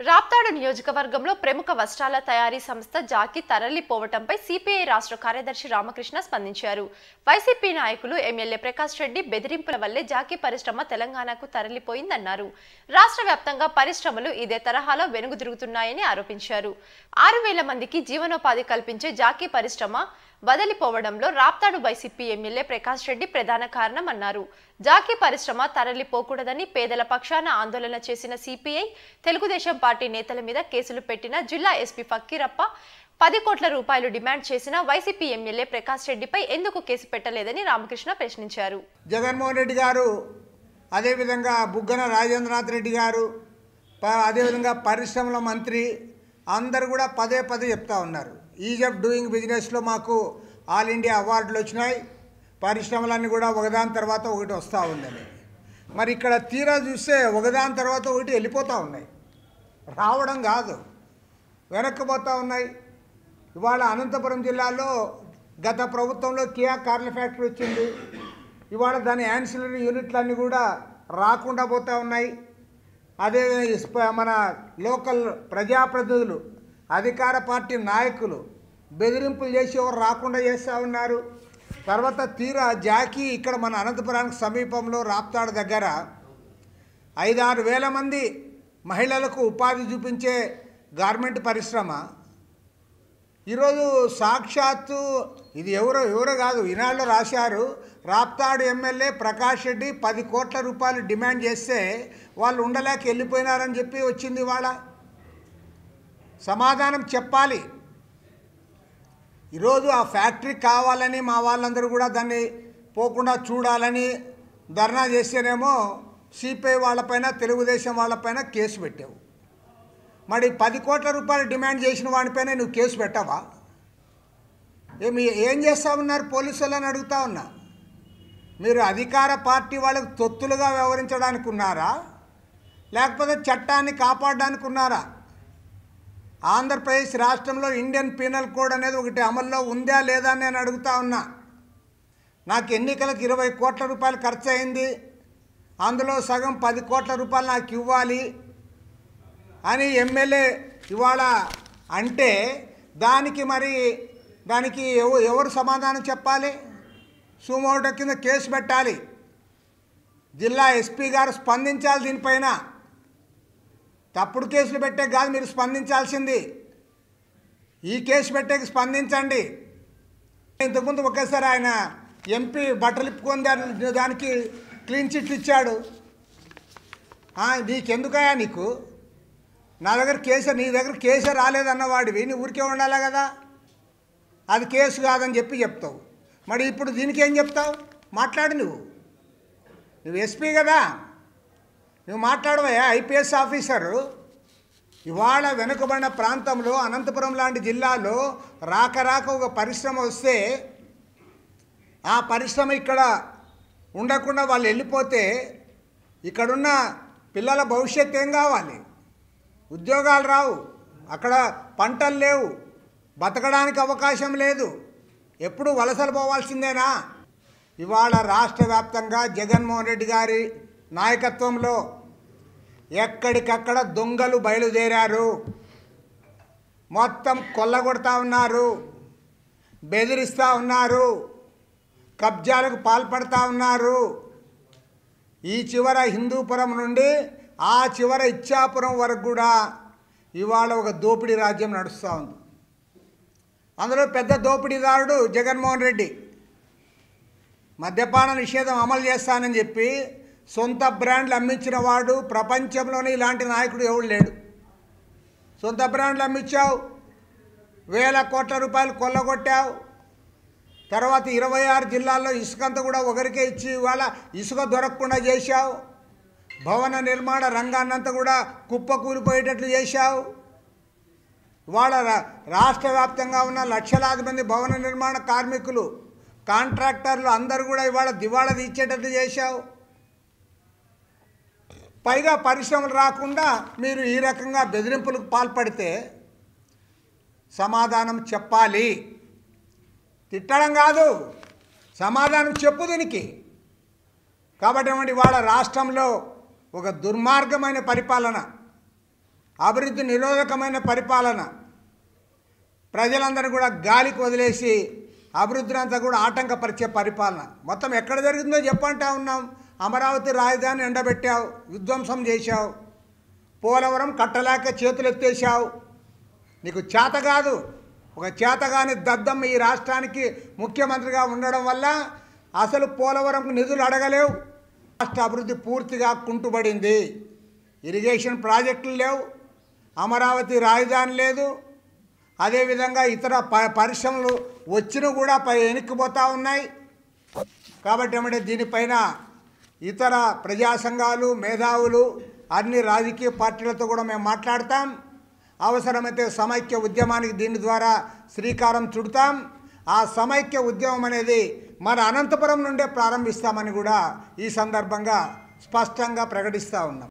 రాప్తాడు నియోజకవర్గంలో ప్రముఖ వస్త్రాల తయారీ సంస్థ జాకి తరలిపోవటంపై సిపిఐ రాష్ట్ర కార్యదర్శి రామకృష్ణ స్పందించారు వైసీపీ నాయకులు ఎమ్మెల్యే ప్రకాష్ రెడ్డి బెదిరింపుల వల్లే జాకీ పరిశ్రమ తెలంగాణకు తరలిపోయిందన్నారు రాష్ట్ర వ్యాప్తంగా పరిశ్రమలు ఇదే తరహాలో వెనుగుదిరుగుతున్నాయని ఆరోపించారు ఆరు వేల మందికి జీవనోపాధి కల్పించే జాకీ పరిశ్రమ వదిలిపోవడంలో రాప్తాడు వైసీపీ ఎమ్మెల్యే ప్రకాష్ రెడ్డి ప్రధాన కారణం అన్నారు జాకీ పరిశ్రమ తరలిపోకూడదని పేదల పక్షాన ఆందోళన చేసిన సిపిఐ తెలుగుదేశం పార్టీ నేతల మీద కేసులు పెట్టిన జిల్లా ఎస్పీ ఫకీరప్ప పది కోట్ల రూపాయలు డిమాండ్ చేసిన వైసీపీ ఎమ్మెల్యే ప్రకాష్ రెడ్డిపై ఎందుకు కేసు పెట్టలేదని రామకృష్ణ ప్రశ్నించారు జగన్మోహన్ రెడ్డి గారు అదేవిధంగా బుగ్గన రాజేంద్రనాథ్ రెడ్డి గారు ప- అదేవిధంగా పరిశ్రమల మంత్రి అందరు కూడా పదే పదే చెప్తా ఉన్నారు ఈజ్ ఆఫ్ డూయింగ్ బిజినెస్లో మాకు ఆల్ ఇండియా అవార్డులు వచ్చినాయి పరిశ్రమలన్నీ కూడా ఒకదాని తర్వాత ఒకటి వస్తూ ఉందని మరి ఇక్కడ తీరా చూస్తే ఒకదాని తర్వాత ఒకటి వెళ్ళిపోతూ ఉన్నాయి రావడం కాదు వెనక్కి పోతూ ఉన్నాయి ఇవాళ అనంతపురం జిల్లాలో గత ప్రభుత్వంలో కియా కార్ల ఫ్యాక్టరీ వచ్చింది ఇవాళ దాని యాన్సిలరీ యూనిట్లన్నీ కూడా రాకుండా పోతూ ఉన్నాయి అదే స్ప- మన లోకల్ ప్రజాప్రతినిధులు అధికార పార్టీ నాయకులు బెదిరింపులు చేసి ఎవరు రాకుండా చేస్తూ ఉన్నారు తర్వాత తీరా జాకీ ఇక్కడ మన అనంతపురానికి సమీపంలో రాప్తాడు దగ్గర ఐదారు వేల మంది మహిళలకు ఉపాధి చూపించే గార్మెంట్ పరిశ్రమ ఈరోజు సాక్షాత్తు ఇది ఎవరో ఎవరో కాదు ఈనాళ్ళు రాశారు రాప్తాడు ఎమ్మెల్యే ప్రకాష్ రెడ్డి పది కోట్ల రూపాయలు డిమాండ్ చేస్తే వాళ్ళు ఉండలేక వెళ్ళిపోయినారని చెప్పి వచ్చింది ఇవాళ సమాధానం చెప్పాలి ఈరోజు ఆ ఫ్యాక్టరీ కావాలని మా వాళ్ళందరూ కూడా దాన్ని పోకుండా చూడాలని ధర్నా చేస్తేనేమో సిపిఐ వాళ్ళపైన తెలుగుదేశం వాళ్ళపైన కేసు పెట్టావు మరి పది కోట్ల రూపాయలు డిమాండ్ చేసిన వాడిపైన నువ్వు కేసు పెట్టవా ఏమి ఏం చేస్తా ఉన్నారు పోలీసు వాళ్ళని అడుగుతా ఉన్నా మీరు అధికార పార్టీ వాళ్ళకు తొత్తులుగా వ్యవహరించడానికి ఉన్నారా లేకపోతే చట్టాన్ని కాపాడడానికి ఉన్నారా ఆంధ్రప్రదేశ్ రాష్ట్రంలో ఇండియన్ పీనల్ కోడ్ అనేది ఒకటి అమల్లో ఉందా లేదా అని నేను అడుగుతా ఉన్నా నాకు ఎన్నికలకు ఇరవై కోట్ల రూపాయలు ఖర్చు అయింది అందులో సగం పది కోట్ల రూపాయలు నాకు ఇవ్వాలి అని ఎమ్మెల్యే ఇవాళ అంటే దానికి మరి దానికి ఎవ ఎవరు సమాధానం చెప్పాలి సుమోటో కింద కేసు పెట్టాలి జిల్లా ఎస్పీ గారు స్పందించాలి దీనిపైన తప్పుడు కేసులు పెట్టే కాదు మీరు స్పందించాల్సింది ఈ కేసు పెట్టేకి స్పందించండి ఇంతకుముందు ఒకేసారి ఆయన ఎంపీ బట్టలు ఇప్పుకొని దాని- దానికి క్లీన్ చిట్లు ఇచ్చాడు ఆ, నీకెందుకయా నీకు నా దగ్గర కేసు నీ దగ్గర కేసు రాలేదన్న వాడివి నీ ఊరికే ఉండాలి కదా అది కేసు కాదని చెప్పి చెప్తావు మరి ఇప్పుడు దీనికి ఏం చెప్తావు మాట్లాడు నువ్వు నువ్వు ఎస్పీ కదా నువ్వు మాట్లాడవయ్యా ఐపీఎస్ ఆఫీసరు ఇవాళ వెనుకబడిన ప్రాంతంలో అనంతపురం లాంటి జిల్లాలో రాక రాక ఒక పరిశ్రమ వస్తే ఆ పరిశ్రమ ఇక్కడ ఉండకుండా వాళ్ళు వెళ్ళిపోతే ఇక్కడున్న పిల్లల భవిష్యత్తు ఏం కావాలి ఉద్యోగాలు రావు అక్కడ పంటలు లేవు బతకడానికి అవకాశం లేదు ఎప్పుడు వలసలు పోవాల్సిందేనా ఇవాళ రాష్ట్ర వ్యాప్తంగా జగన్మోహన్ రెడ్డి గారి నాయకత్వంలో ఎక్కడికక్కడ దొంగలు బయలుదేరారు మొత్తం కొల్లగొడతా ఉన్నారు బెదిరిస్తూ ఉన్నారు కబ్జాలకు పాల్పడతా ఉన్నారు ఈ చివర హిందూపురం నుండి ఆ చివర ఇచ్చాపురం వరకు కూడా ఇవాళ ఒక దోపిడీ రాజ్యం నడుస్తూ ఉంది అందులో పెద్ద దోపిడీదారుడు జగన్మోహన్ రెడ్డి మద్యపాన నిషేధం అమలు చేస్తానని చెప్పి సొంత బ్రాండ్లు అమ్మించిన వాడు ప్రపంచంలోనే ఇలాంటి నాయకుడు ఎవడు లేడు సొంత బ్రాండ్లు అమ్మించావు వేల కోట్ల రూపాయలు కొల్లగొట్టావు తర్వాత ఇరవై ఆరు జిల్లాల్లో ఇసుకంతా కూడా ఒకరికే ఇచ్చి ఇవాళ ఇసుక దొరకకుండా చేశావు భవన నిర్మాణ రంగాన్నంతా కూడా కుప్ప కూలిపోయేటట్లు చేశావు ఇవాళ రా- రాష్ట్ర వ్యాప్తంగా ఉన్న లక్షలాది మంది భవన నిర్మాణ కార్మికులు కాంట్రాక్టర్లు అందరూ కూడా ఇవాళ దివాళా తీర్చేటట్లు చేశావు పైగా పరిశ్రమలు రాకుండా మీరు ఈ రకంగా బెదిరింపులకు పాల్పడితే సమాధానం చెప్పాలి తిట్టడం కాదు సమాధానం చెప్పు దీనికి కాబట్టి ఏమంటే ఇవాళ రాష్ట్రంలో ఒక దుర్మార్గమైన పరిపాలన అభివృద్ధి నిరోధకమైన పరిపాలన ప్రజలందరూ కూడా గాలికి వదిలేసి అభివృద్ధిని అంతా కూడా ఆటంకపరిచే పరిపాలన మొత్తం ఎక్కడ జరిగిందో చెప్పంటా ఉన్నాం అమరావతి రాజధాని ఎండబెట్టావు విధ్వంసం చేశావు పోలవరం కట్టలేక చేతులు ఎత్తేసావు నీకు చేత కాదు ఒక చేతగాని దద్దమ్మ ఈ రాష్ట్రానికి ముఖ్యమంత్రిగా ఉండడం వల్ల అసలు పోలవరంకు నిధులు అడగలేవు రాష్ట్ర అభివృద్ధి పూర్తిగా కుంటుబడింది ఇరిగేషన్ ప్రాజెక్టులు లేవు అమరావతి రాజధాని లేదు అదేవిధంగా ఇతర ప పరిశ్రమలు వచ్చిన కూడా పై వెనక్కిపోతూ ఉన్నాయి కాబట్టి ఏమంటే దీనిపైన ఇతర ప్రజా సంఘాలు మేధావులు అన్ని రాజకీయ పార్టీలతో కూడా మేము మాట్లాడతాం అవసరమైతే సమైక్య ఉద్యమానికి దీని ద్వారా శ్రీకారం చుడతాం ఆ సమైక్య ఉద్యమం అనేది మన అనంతపురం నుండే ప్రారంభిస్తామని కూడా ఈ సందర్భంగా స్పష్టంగా ప్రకటిస్తూ ఉన్నాం